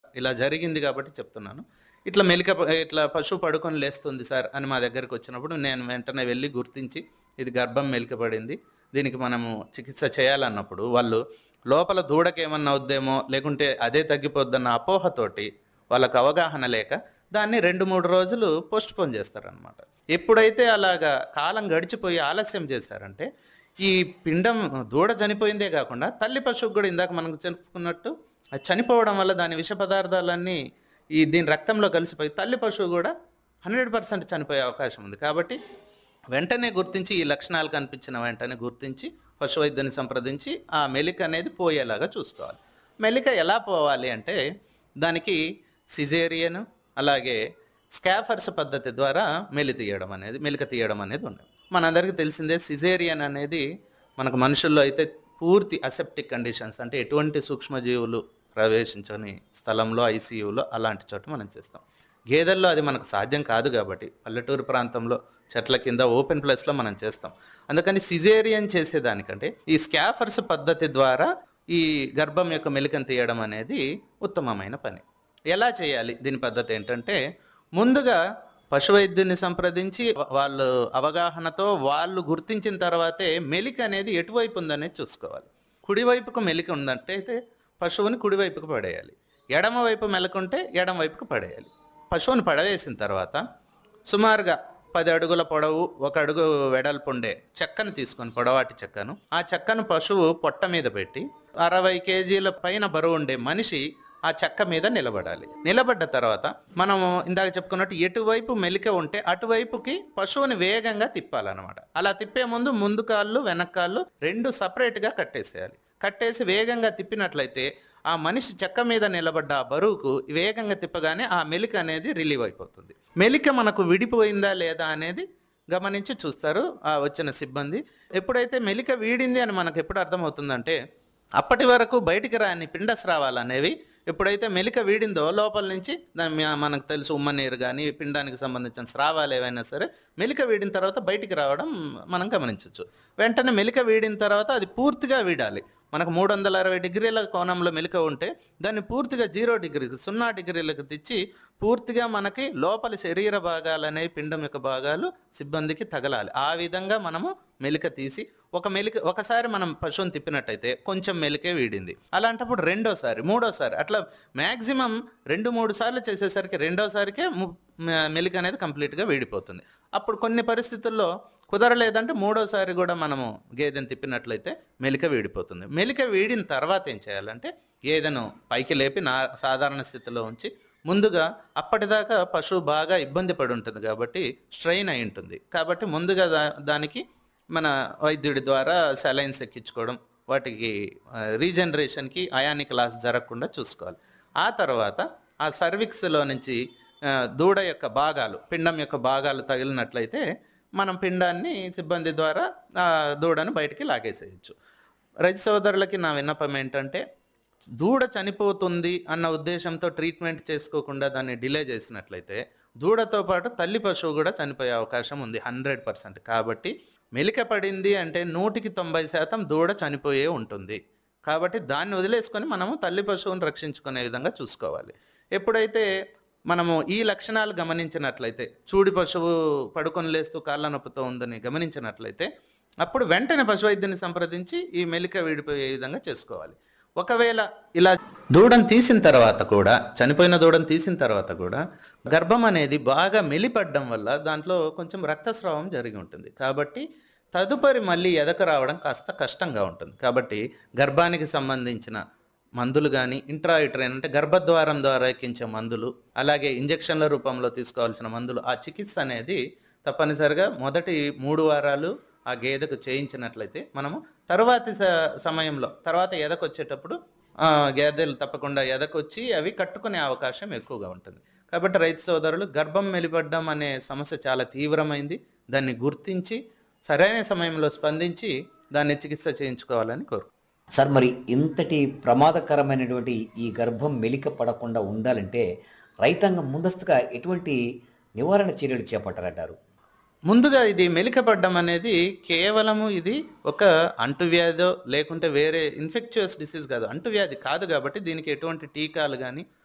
ఇలా జరిగింది కాబట్టి చెప్తున్నాను ఇట్లా మెలిక ఇట్లా పశువు పడుకొని లేస్తుంది సార్ అని మా దగ్గరికి వచ్చినప్పుడు నేను వెంటనే వెళ్ళి గుర్తించి ఇది గర్భం మెలికపడింది దీనికి మనము చికిత్స చేయాలన్నప్పుడు వాళ్ళు లోపల దూడకి ఏమన్నా అవుద్దేమో లేకుంటే అదే తగ్గిపోద్దన్న అపోహతోటి వాళ్ళకు అవగాహన లేక దాన్ని రెండు మూడు రోజులు పోస్ట్ పోన్ చేస్తారనమాట ఎప్పుడైతే అలాగా కాలం గడిచిపోయి ఆలస్యం చేశారంటే ఈ పిండం దూడ చనిపోయిందే కాకుండా తల్లి పశువుకు కూడా ఇందాక మనం చెప్పుకున్నట్టు అది చనిపోవడం వల్ల దాని విష పదార్థాలన్నీ ఈ దీని రక్తంలో కలిసిపోయి తల్లి పశువు కూడా హండ్రెడ్ పర్సెంట్ చనిపోయే అవకాశం ఉంది కాబట్టి వెంటనే గుర్తించి ఈ లక్షణాలు కనిపించిన వెంటనే గుర్తించి పశు వైద్యుని సంప్రదించి ఆ మెలిక అనేది పోయేలాగా చూసుకోవాలి మెలిక ఎలా పోవాలి అంటే దానికి సిజేరియన్ అలాగే స్కాఫర్స్ పద్ధతి ద్వారా మెలి తీయడం అనేది మెలిక తీయడం అనేది ఉంది మనందరికీ తెలిసిందే సిజేరియన్ అనేది మనకు మనుషుల్లో అయితే పూర్తి అసెప్టిక్ కండిషన్స్ అంటే ఎటువంటి సూక్ష్మజీవులు ప్రవేశించని స్థలంలో ఐసీయూలో అలాంటి చోట మనం చేస్తాం గేదెల్లో అది మనకు సాధ్యం కాదు కాబట్టి పల్లెటూరు ప్రాంతంలో చెట్ల కింద ఓపెన్ ప్లేస్లో మనం చేస్తాం అందుకని సిజేరియన్ చేసేదానికంటే ఈ స్కాఫర్స్ పద్ధతి ద్వారా ఈ గర్భం యొక్క మెలికను తీయడం అనేది ఉత్తమమైన పని ఎలా చేయాలి దీని పద్ధతి ఏంటంటే ముందుగా పశువైద్యుని సంప్రదించి వాళ్ళు అవగాహనతో వాళ్ళు గుర్తించిన తర్వాతే మెలిక అనేది ఎటువైపు ఉందనేది చూసుకోవాలి కుడివైపుకు మెలిక ఉందంటే పశువుని కుడివైపుకు పడేయాలి ఎడమ వైపు మెలకుంటే ఎడమ వైపుకు పడేయాలి పశువుని పడవేసిన తర్వాత సుమారుగా పది అడుగుల పొడవు ఒక అడుగు వెడల్పు ఉండే చెక్కను తీసుకొని పొడవాటి చెక్కను ఆ చెక్కను పశువు పొట్ట మీద పెట్టి అరవై కేజీల పైన బరువు ఉండే మనిషి ఆ చెక్క మీద నిలబడాలి నిలబడ్డ తర్వాత మనము ఇందాక చెప్పుకున్నట్టు ఎటువైపు మెలిక ఉంటే అటువైపుకి పశువుని వేగంగా తిప్పాలన్నమాట అలా తిప్పే ముందు ముందు కాళ్ళు వెనక కాళ్ళు రెండు సపరేట్గా కట్టేసేయాలి కట్టేసి వేగంగా తిప్పినట్లయితే ఆ మనిషి చెక్క మీద నిలబడ్డ ఆ బరువుకు వేగంగా తిప్పగానే ఆ మెలిక అనేది రిలీవ్ అయిపోతుంది మెలిక మనకు విడిపోయిందా లేదా అనేది గమనించి చూస్తారు ఆ వచ్చిన సిబ్బంది ఎప్పుడైతే మెలిక వీడింది అని మనకు ఎప్పుడు అర్థమవుతుందంటే అప్పటి వరకు బయటికి రాని పిండస్రావాలు అనేవి ఎప్పుడైతే మెలిక వీడిందో లోపల నుంచి దాని మీ- మనకు తెలుసు ఉమ్మనీరు కానీ పిండానికి సంబంధించిన స్రావాలు ఏవైనా సరే మెలిక వీడిన తర్వాత బయటికి రావడం మనం గమనించవచ్చు వెంటనే మెలిక వీడిన తర్వాత అది పూర్తిగా వీడాలి మనకు మూడు వందల అరవై డిగ్రీల కోణంలో మెలిక ఉంటే దాన్ని పూర్తిగా జీరో డిగ్రీకి సున్నా డిగ్రీలకు తెచ్చి పూర్తిగా మనకి లోపలి శరీర భాగాలు అనేవి పిండం యొక్క భాగాలు సిబ్బందికి తగలాలి ఆ విధంగా మనము మెలిక తీసి ఒక మెలిక ఒకసారి మనం పశువుని తిప్పినట్టయితే కొంచెం మెలికే వీడింది అలాంటప్పుడు రెండోసారి మూడోసారి అట్లా మ్యాక్సిమం రెండు మూడు సార్లు చేసేసరికి రెండోసారికే ము- మ- మెలిక అనేది కంప్లీట్గా వీడిపోతుంది అప్పుడు కొన్ని పరిస్థితుల్లో కుదరలేదంటే మూడోసారి కూడా మనము గేదెను తిప్పినట్లయితే మెలిక వీడిపోతుంది మెలిక వీడిన తర్వాత ఏం చేయాలంటే గేదెను పైకి లేపి నా సాధారణ స్థితిలో ఉంచి ముందుగా అప్పటిదాకా పశువు బాగా ఇబ్బంది పడి ఉంటుంది కాబట్టి స్ట్రెయిన్ అయి ఉంటుంది కాబట్టి ముందుగా దా- దానికి మన వైద్యుడి ద్వారా సెలైన్స్ ఎక్కించుకోవడం వాటికి రీజనరేషన్కి అయానిక్ లాస్ జరగకుండా చూసుకోవాలి ఆ తర్వాత ఆ సర్విక్స్లో నుంచి ఆ, దూడ యొక్క భాగాలు పిండం యొక్క భాగాలు తగిలినట్లయితే మనం పిండాన్ని సిబ్బంది ద్వారా ఆ దూడను బయటికి లాగేసేయచ్చు రైతు సోదరులకి నా విన్నపం ఏంటంటే దూడ చనిపోతుంది అన్న ఉద్దేశంతో ట్రీట్మెంట్ చేసుకోకుండా దాన్ని డిలే చేసినట్లయితే దూడతో పాటు తల్లి పశువు కూడా చనిపోయే అవకాశం ఉంది హండ్రెడ్ పర్సెంట్ కాబట్టి మెలిక పడింది అంటే నూటికి తొంభై శాతం దూడ చనిపోయే ఉంటుంది కాబట్టి దాన్ని వదిలేసుకొని మనము తల్లి పశువుని రక్షించుకునే విధంగా చూసుకోవాలి ఎప్పుడైతే మనము ఈ లక్షణాలు గమనించినట్లయితే చూడి పశువు పడుకొని లేస్తూ కాళ్ళ నొప్పితో ఉందని గమనించినట్లయితే అప్పుడు వెంటనే పశువైద్యుని సంప్రదించి ఈ మెలిక విడిపోయే విధంగా చేసుకోవాలి ఒకవేళ ఇలా దూడను తీసిన తర్వాత కూడా చనిపోయిన దూడను తీసిన తర్వాత కూడా గర్భం అనేది బాగా మెలిపడ్డం వల్ల దాంట్లో కొంచెం రక్తస్రావం జరిగి ఉంటుంది కాబట్టి తదుపరి మళ్ళీ ఎదక రావడం కాస్త కష్టంగా ఉంటుంది కాబట్టి గర్భానికి సంబంధించిన మందులు కానీ ఇంట్రాయిట్రైన్ అంటే గర్భద్వారం ద్వారా ఎక్కించే మందులు అలాగే ఇంజెక్షన్ల రూపంలో తీసుకోవాల్సిన మందులు ఆ చికిత్స అనేది తప్పనిసరిగా మొదటి మూడు వారాలు ఆ గేదెకు చేయించినట్లయితే మనము తర్వాతి స- సమయంలో తర్వాత ఎదకొచ్చేటప్పుడు ఆ, గేదెలు తప్పకుండా ఎదకొచ్చి అవి కట్టుకునే అవకాశం ఎక్కువగా ఉంటుంది కాబట్టి రైతు సోదరులు గర్భం మెలిపడ్డం అనే సమస్య చాలా తీవ్రమైంది దాన్ని గుర్తించి సరైన సమయంలో స్పందించి దాన్ని చికిత్స చేయించుకోవాలని కోరు సార్ మరి ఇంతటి ప్రమాదకరమైనటువంటి ఈ గర్భం మెలిక పడకుండా ఉండాలంటే రైతాంగం ముందస్తుగా ఎటువంటి నివారణ చర్యలు చేపట్టాలంటారు ముందుగా ఇది మెలికపడ్డం అనేది కేవలము ఇది ఒక అంటువ్యాధో లేకుంటే వేరే ఇన్ఫెక్చువస్ డిసీజ్ కాదు అంటువ్యాధి కాదు కాబట్టి దీనికి ఎటువంటి టీకాలు కానీ